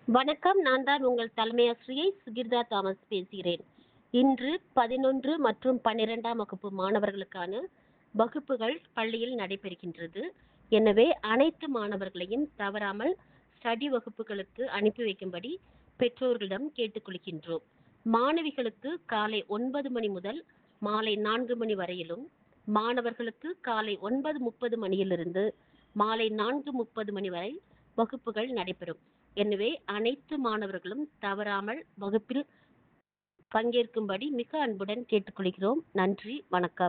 வணக்கம் நான் தான் உங்கள் தலைமை ஆசிரியை சுகிர்தா தாமஸ் பேசுகிறேன் இன்று பதினொன்று மற்றும் பன்னிரெண்டாம் வகுப்பு மாணவர்களுக்கான வகுப்புகள் பள்ளியில் நடைபெறுகின்றது எனவே அனைத்து மாணவர்களையும் தவறாமல் ஸ்டடி வகுப்புகளுக்கு அனுப்பி வைக்கும்படி பெற்றோர்களிடம் கேட்டுக்கொள்கின்றோம் மாணவிகளுக்கு காலை ஒன்பது மணி முதல் மாலை நான்கு மணி வரையிலும் மாணவர்களுக்கு காலை ஒன்பது முப்பது மணியிலிருந்து மாலை நான்கு முப்பது மணி வரை வகுப்புகள் நடைபெறும் எனவே அனைத்து மாணவர்களும் தவறாமல் வகுப்பில் பங்கேற்கும்படி மிக அன்புடன் கேட்டுக்கொள்கிறோம் நன்றி வணக்கம்